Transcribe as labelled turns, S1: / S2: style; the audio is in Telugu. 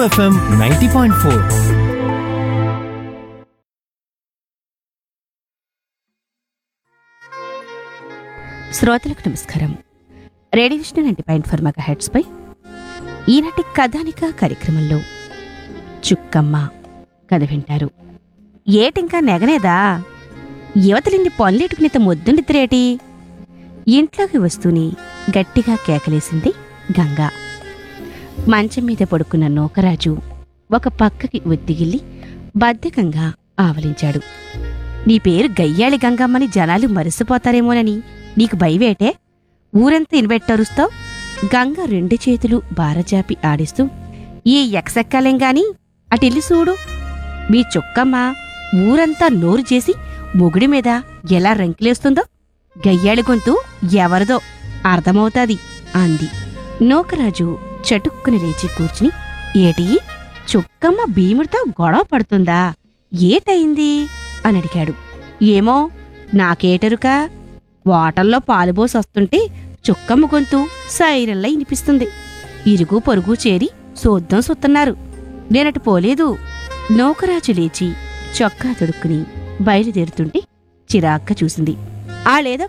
S1: ఎఫ్ఎం నైంటీ పాయింట్ ఫోర్
S2: శ్రోతలకు నమస్కారం radio Vishnu ninety point four mega hertz పై ఈనాటి కథానిక కార్యక్రమంలో చుక్కమ్మ కథ వింటారు ఏటింకా నెగనేదా యువతలింది పనులెట్టుకునేత ముద్దుండిద్దరేటి ఇంట్లోకి వస్తూనే గట్టిగా కేకలేసింది గంగా మంచం మీద పడుకున్న నూకరాజు ఒక పక్కకి ఒత్తిగిల్లి బద్ధకంగా ఆవలించాడు నీ పేరు గయ్యాళి గంగమ్మని జనాలు మరిసిపోతారేమోనని నీకు భయవేటే ఊరంతా ఇన్వెట్టరుస్తావు గంగ రెండు చేతులు బారజాపి ఆడిస్తూ ఈ ఎక్సెక్కాలేం గాని అటెల్లి చూడు మీ చుక్కమ్మ ఊరంతా నోరు చేసి మొగుడి మీద ఎలా రంకిలేస్తుందో గయ్యాళి గొంతు ఎవరిదో అర్థమవుతాది అంది నూకరాజు చటుక్కుని లేచి కూర్చుని ఏటి చుక్కమ్మ భీముడితో గొడవ పడుతుందా ఏటయింది అని అడిగాడు ఏమో నాకేటరుకా వాటల్లో పాలుబోసి వస్తుంటే చుక్కమ్మ గొంతు సైరల్లా వినిపిస్తుంది ఇరుగు పొరుగు చేరి సోద్దం సుత్తన్నారు నేనటు పోలేదు నౌకరాజు లేచి చొక్కా తొడుక్కుని బయలుదేరుతుంటే చిరాక్క చూసింది ఆళ్ళేదో